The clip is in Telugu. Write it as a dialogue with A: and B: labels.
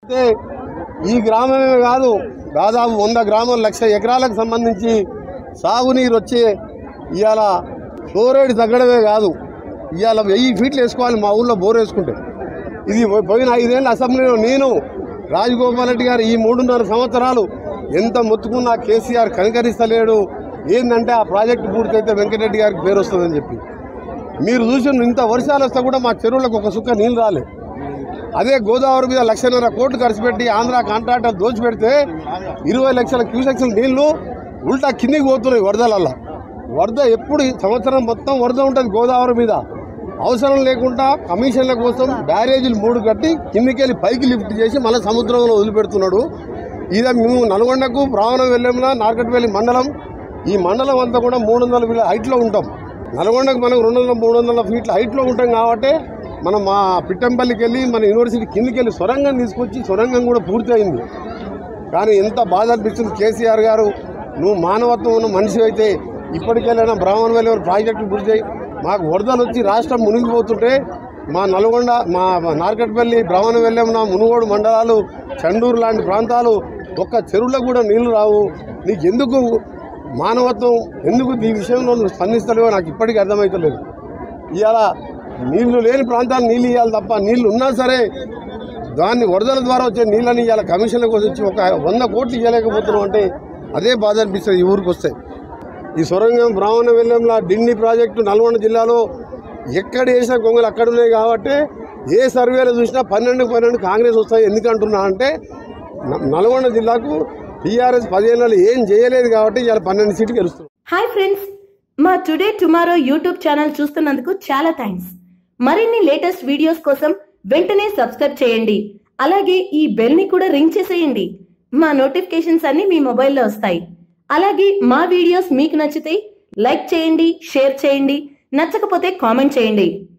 A: అయితే ఈ గ్రామమే కాదు దాదాపు వంద గ్రామాలు లక్ష ఎకరాలకు సంబంధించి సాగునీరు వచ్చే ఇవాళ ఫ్లోరైడ్ తగ్గడమే కాదు ఇవాళ వెయ్యి ఫీట్లు వేసుకోవాలి మా ఊళ్ళో బోర్ వేసుకుంటే ఇది పోయిన ఐదేళ్ళ అసెంబ్లీలో నేను రాజగోపాల్ రెడ్డి గారు ఈ మూడున్నర సంవత్సరాలు ఎంత మొత్తుకున్నా కేసీఆర్ కనికరిస్తలేడు ఏంటంటే ఆ ప్రాజెక్టు పూర్తయితే వెంకటరెడ్డి గారికి పేరు వస్తుందని చెప్పి మీరు చూసిన ఇంత వర్షాలు వస్తే కూడా మా చెరువులకు ఒక సుక్క నీళ్ళు రాలే అదే గోదావరి మీద లక్షన్నర కోట్లు ఖర్చు పెట్టి ఆంధ్ర కాంట్రాక్టర్ దోచిపెడితే ఇరవై లక్షల క్యూసెక్స్ల నీళ్లు ఉల్టా కిందికి పోతున్నాయి వరదలల్లో వరద ఎప్పుడు ఈ సంవత్సరం మొత్తం వరద ఉంటుంది గోదావరి మీద అవసరం లేకుండా కమిషన్ల కోసం బ్యారేజీలు మూడు కట్టి కిందికి వెళ్ళి పైకి లిఫ్ట్ చేసి మళ్ళీ సముద్రంలో వదిలిపెడుతున్నాడు ఇదే మేము నల్గొండకు ప్రావణం వెళ్ళాములా నార్కట్పల్లి మండలం ఈ మండలం అంతా కూడా మూడు వందల వీళ్ళ హైట్లో ఉంటాం నల్గొండకు మనం రెండు వందల మూడు వందల ఫీట్ల హైట్లో ఉంటాం కాబట్టి మనం మా పిట్టంపల్లికి వెళ్ళి మన యూనివర్సిటీ కిందికి వెళ్ళి సొరంగం తీసుకొచ్చి సొరంగం కూడా పూర్తి అయింది కానీ ఎంత బాధ అనిపిస్తుంది కేసీఆర్ గారు నువ్వు మానవత్వం ఉన్న మనిషి అయితే ఇప్పటికెళ్ళైనా బ్రాహ్మణ వెలువరు ప్రాజెక్టు పూర్తి చేయి మాకు వరదలు వచ్చి రాష్ట్రం మునిగిపోతుంటే మా నల్గొండ మా మా నార్కట్పల్లి బ్రాహ్మణ వెళ్ళాం నా మునుగోడు మండలాలు చండూరు లాంటి ప్రాంతాలు ఒక్క చెరువులో కూడా నీళ్లు రావు నీకు ఎందుకు మానవత్వం ఎందుకు ఈ విషయంలో నువ్వు స్పందిస్తలేవో నాకు ఇప్పటికీ అర్థమవుతలేదు ఇవాళ నీళ్లు లేని ప్రాంతాలు నీళ్ళు ఇవ్వాలి తప్ప నీళ్లు ఉన్నా సరే దాన్ని వరదల ద్వారా వచ్చే నీళ్ళని ఇవాళ కమిషన్లకు వచ్చి ఒక వంద కోట్లు ఇవ్వలేకపోతున్నాం అంటే అదే బాధ అనిపిస్తుంది ఈ ఊరికి వస్తే ఈ సొరంగం బ్రాహ్మణ వెల్లంలా డిండి ప్రాజెక్టు నల్గొండ జిల్లాలో ఎక్కడ వేసిన గొంగలు అక్కడ ఉన్నాయి కాబట్టి ఏ సర్వేలో చూసినా పన్నెండు పన్నెండు కాంగ్రెస్ వస్తాయి ఎందుకంటున్నా అంటే న- నల్గొండ జిల్లాకు టీఆర్ఎస్ పదిహేను ఏం చేయలేదు కాబట్టి ఇవాళ పన్నెండు సీట్లు గెలుస్తుంది
B: హాయ్ ఫ్రెండ్స్ మా టుడే టుమారో యూట్యూబ్ ఛానల్ చూస్తున్నందుకు చాలా థ్యాంక్స్ మరిన్ని లేటెస్ట్ వీడియోస్ కోసం వెంటనే సబ్స్క్రైబ్ చేయండి అలాగే ఈ బెల్ ని కూడా రింగ్ చేసేయండి మా నోటిఫికేషన్స్ అన్ని మీ మొబైల్లో వస్తాయి అలాగే మా వీడియోస్ మీకు నచ్చితే లైక్ చేయండి షేర్ చేయండి నచ్చకపోతే కామెంట్ చేయండి